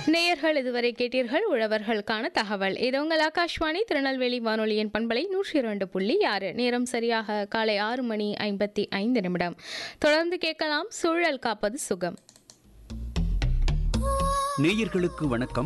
நேயர்கள் இதுவரை கேட்டீர்கள் உழவர்களுக்கான தகவல் இது உங்கள் ஆகாஷ்வாணி திருநெல்வேலி வானொலியின் பண்பலை நூற்றி இரண்டு புள்ளி ஆறு நேரம் சரியாக காலை ஆறு மணி ஐம்பத்தி ஐந்து நிமிடம் தொடர்ந்து கேட்கலாம் சூழல் காப்பது சுகம் நேயர்களுக்கு வணக்கம்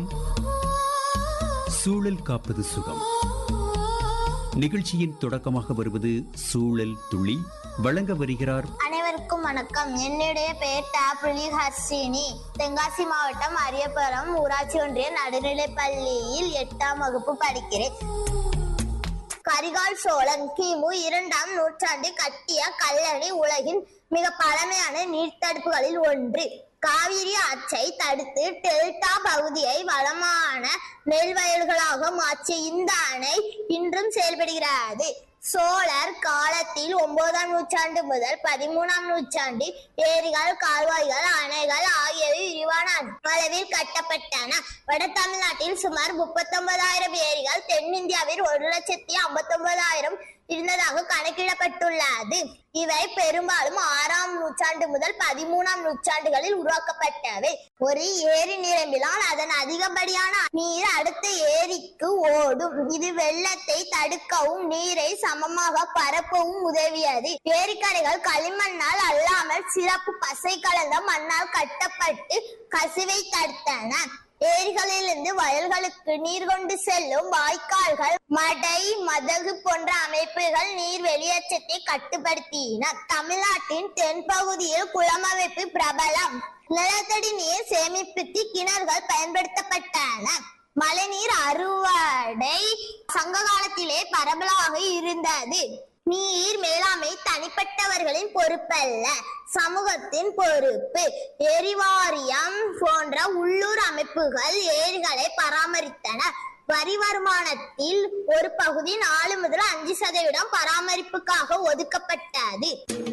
சூழல் காப்பது சுகம் நிகழ்ச்சியின் தொடக்கமாக வருவது சூழல் துளி வழங்க வருகிறார் அனைவருக்கும் வணக்கம் என்னுடைய பெயர் டாப்ரிலி ஹர்ஷினி தென்காசி மாவட்டம் அரியபுரம் ஊராட்சி ஒன்றிய நடுநிலைப் பள்ளியில் எட்டாம் வகுப்பு படிக்கிறேன் கரிகால் சோழன் கிமு இரண்டாம் நூற்றாண்டில் கட்டிய கல்லணை உலகின் மிக பழமையான நீர்த்தடுப்புகளில் ஒன்று காவிரி ஆற்றை தடுத்து டெல்டா பகுதியை வளமான நெல் வயல்களாக மாற்றிய இந்த அணை இன்றும் செயல்படுகிறது சோழர் காலத்தில் ஒன்பதாம் நூற்றாண்டு முதல் பதிமூணாம் நூற்றாண்டில் ஏரிகள் கால்வாய்கள் அணைகள் ஆகியவை விரிவான அளவில் கட்டப்பட்டன வட தமிழ்நாட்டில் சுமார் முப்பத்தொன்பதாயிரம் ஏரிகள் தென்னிந்தியாவில் ஒரு லட்சத்தி ஐம்பத்தொன்பதாயிரம் இருந்ததாக கணக்கிடப்பட்டுள்ளது இவை பெரும்பாலும் ஆறாம் நூற்றாண்டு முதல் பதிமூணாம் நூற்றாண்டுகளில் உருவாக்கப்பட்டவை ஒரு ஏரி நிரம்பினால் அதன் அதிகப்படியான நீர் அடுத்த ஏரிக்கு ஓடும் இது வெள்ளத்தை தடுக்கவும் நீரை சமமாக பரப்பவும் உதவியது ஏரிக்கரைகள் களிமண்ணால் அல்லாமல் சிறப்பு பசை கலந்த மண்ணால் கட்டப்பட்டு கசிவை தடுத்தன ஏரிகளிலிருந்து வயல்களுக்கு நீர் கொண்டு செல்லும் வாய்க்கால்கள் மடை மதகு போன்ற அமைப்புகள் நீர் வெளியேற்றத்தை கட்டுப்படுத்தின தமிழ்நாட்டின் தென்பகுதியில் குளமமைப்பு பிரபலம் நிலத்தடி நீர் சேமிப்புக்கு கிணறுகள் பயன்படுத்தப்பட்டன மழைநீர் அறுவடை சங்க காலத்திலே பரவலாக இருந்தது நீர் மேலாண்மை தனிப்பட்டவர்களின் பொறுப்பல்ல சமூகத்தின் பொறுப்பு எரிவாரியம் போன்ற உள்ளூர் அமைப்புகள் ஏரிகளை பராமரித்தன வரி வருமானத்தில் ஒரு பகுதி நாலு முதல் அஞ்சு சதவீதம் பராமரிப்புக்காக ஒதுக்கப்பட்டது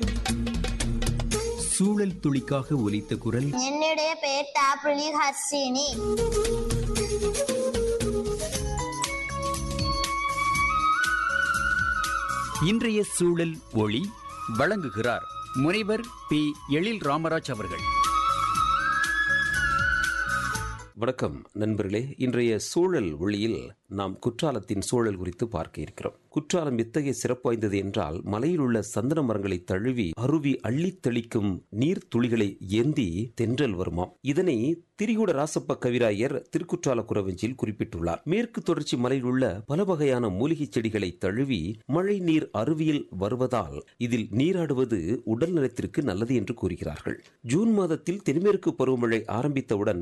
சூழல் துளிக்காக ஒலித்த குரல் என்னுடைய பெயர் டாப்ரிலி ஹர்ஷினி இன்றைய சூழல் ஒளி வழங்குகிறார் முனைவர் பி எழில் ராமராஜ் அவர்கள் வணக்கம் நண்பர்களே இன்றைய சூழல் ஒளியில் நாம் குற்றாலத்தின் சூழல் குறித்து பார்க்க இருக்கிறோம் குற்றாலம் எத்தகைய சிறப்பு வாய்ந்தது என்றால் மலையில் உள்ள சந்தன மரங்களை தழுவி அருவி அள்ளித் தெளிக்கும் நீர் துளிகளை ஏந்தி தென்றல் வருமாம் இதனை திரிகுட ராசப்ப கவிராயர் திருக்குற்றால குறவஞ்சில் குறிப்பிட்டுள்ளார் மேற்கு தொடர்ச்சி மலையில் உள்ள பல வகையான மூலிகை செடிகளை தழுவி மழை நீர் அருவியில் வருவதால் இதில் நீராடுவது உடல் நலத்திற்கு நல்லது என்று கூறுகிறார்கள் ஜூன் மாதத்தில் தென்மேற்கு பருவமழை ஆரம்பித்தவுடன்